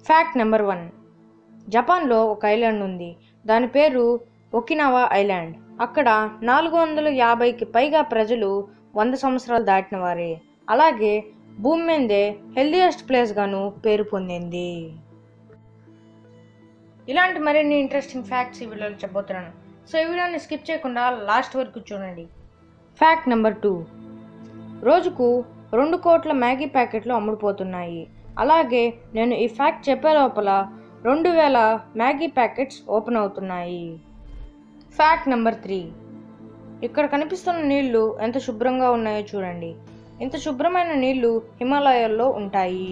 fact number one జపాన్లో ఒక island ఉంది దాని పేరు ఒకినావా ఐలాండ్ అక్కడ నాలుగు వందల యాభైకి పైగా ప్రజలు వంద సంవత్సరాలు దాటిన వారే అలాగే భూమి మీదే హెల్దియెస్ట్ ప్లేస్ గాను పేరు పొందింది ఇలాంటి మరిన్ని ఇంట్రెస్టింగ్ ఫ్యాక్ట్స్ ఈ వీడియోలో చెప్పబోతున్నాను సో ఈ వీడియోని స్కిప్ చేయకుండా లాస్ట్ వరకు చూడండి ఫ్యాక్ట్ నెంబర్ టూ రోజుకు రెండు కోట్ల మ్యాగీ ప్యాకెట్లు అమ్ముడుపోతున్నాయి అలాగే నేను ఈ ఫ్యాక్ట్ చెప్పే లోపల రెండు వేల మ్యాగీ ప్యాకెట్స్ ఓపెన్ అవుతున్నాయి ఫ్యాక్ట్ నెంబర్ త్రీ ఇక్కడ కనిపిస్తున్న నీళ్లు ఎంత శుభ్రంగా ఉన్నాయో చూడండి ఇంత శుభ్రమైన నీళ్లు హిమాలయాల్లో ఉంటాయి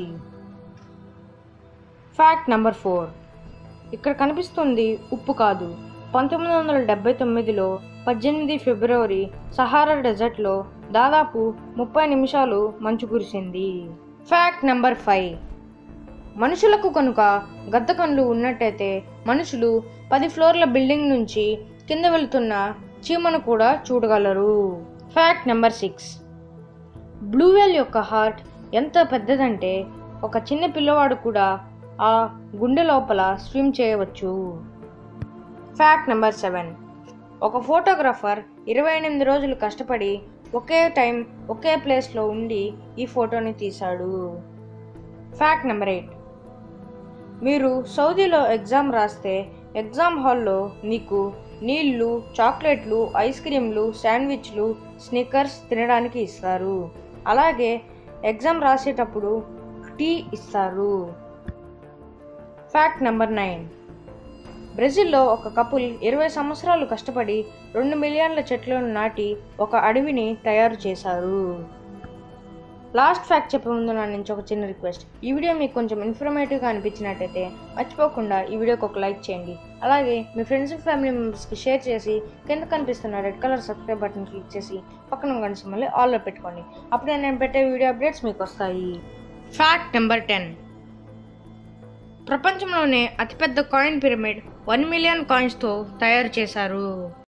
ఫ్యాక్ట్ నెంబర్ ఫోర్ ఇక్కడ కనిపిస్తుంది ఉప్పు కాదు పంతొమ్మిది వందల డెబ్బై తొమ్మిదిలో పద్దెనిమిది ఫిబ్రవరి సహారా డెజర్ట్లో దాదాపు ముప్పై నిమిషాలు మంచు కురిసింది ఫ్యాక్ట్ నెంబర్ ఫైవ్ మనుషులకు కనుక గద్ద కళ్ళు ఉన్నట్టయితే మనుషులు పది ఫ్లోర్ల బిల్డింగ్ నుంచి కింద వెళుతున్న చీమను కూడా చూడగలరు ఫ్యాక్ట్ నెంబర్ సిక్స్ బ్లూవెల్ యొక్క హార్ట్ ఎంత పెద్దదంటే ఒక చిన్న పిల్లవాడు కూడా ఆ గుండె లోపల స్విమ్ చేయవచ్చు ఫ్యాక్ట్ నెంబర్ సెవెన్ ఒక ఫోటోగ్రాఫర్ ఇరవై ఎనిమిది రోజులు కష్టపడి ఒకే టైం ఒకే ప్లేస్లో ఉండి ఈ ఫోటోని తీశాడు ఫ్యాక్ట్ నెంబర్ ఎయిట్ మీరు సౌదీలో ఎగ్జామ్ రాస్తే ఎగ్జామ్ హాల్లో మీకు నీళ్లు చాక్లెట్లు ఐస్ క్రీమ్లు శాండ్విచ్లు స్నిక్కర్స్ తినడానికి ఇస్తారు అలాగే ఎగ్జామ్ రాసేటప్పుడు టీ ఇస్తారు ఫ్యాక్ట్ నెంబర్ నైన్ బ్రెజిల్లో ఒక కపుల్ ఇరవై సంవత్సరాలు కష్టపడి రెండు మిలియన్ల చెట్లను నాటి ఒక అడవిని తయారు చేశారు లాస్ట్ ఫ్యాక్ట్ చెప్పే ముందు నా నుంచి ఒక చిన్న రిక్వెస్ట్ ఈ వీడియో మీకు కొంచెం ఇన్ఫర్మేటివ్గా అనిపించినట్టయితే మర్చిపోకుండా ఈ వీడియోకి ఒక లైక్ చేయండి అలాగే మీ ఫ్రెండ్స్ అండ్ ఫ్యామిలీ మెంబర్స్కి షేర్ చేసి కింద కనిపిస్తున్న red colour subscribe button click చేసి పక్కన కనిసి మళ్ళీ ఆల్లో పెట్టుకోండి అప్పుడే నేను పెట్టే వీడియో అప్డేట్స్ మీకు వస్తాయి ఫ్యాక్ట్ నెంబర్ టెన్ ప్రపంచంలోనే అతిపెద్ద కాయిన్ పిరమిడ్ వన్ మిలియన్ కాయిన్స్తో తయారు చేశారు